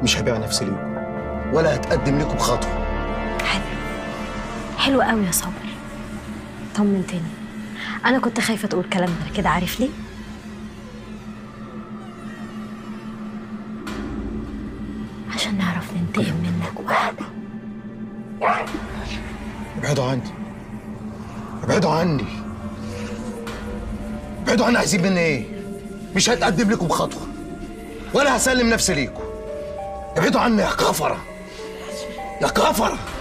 مش هبيع نفسي ليكم ولا هتقدم لكم بخطوه حلو حلو قوي يا صابر طمنتني انا كنت خايفه تقول كلام غير كده عارف ليه عشان نعرف ننتقم منك واحده ابعدوا عني ابعدوا عني ابعدوا عني عايزين مني ايه مش هتقدم لكم بخطوه ولا هسلم نفسي ليكم ابعدوا عني يا كفره يا كفره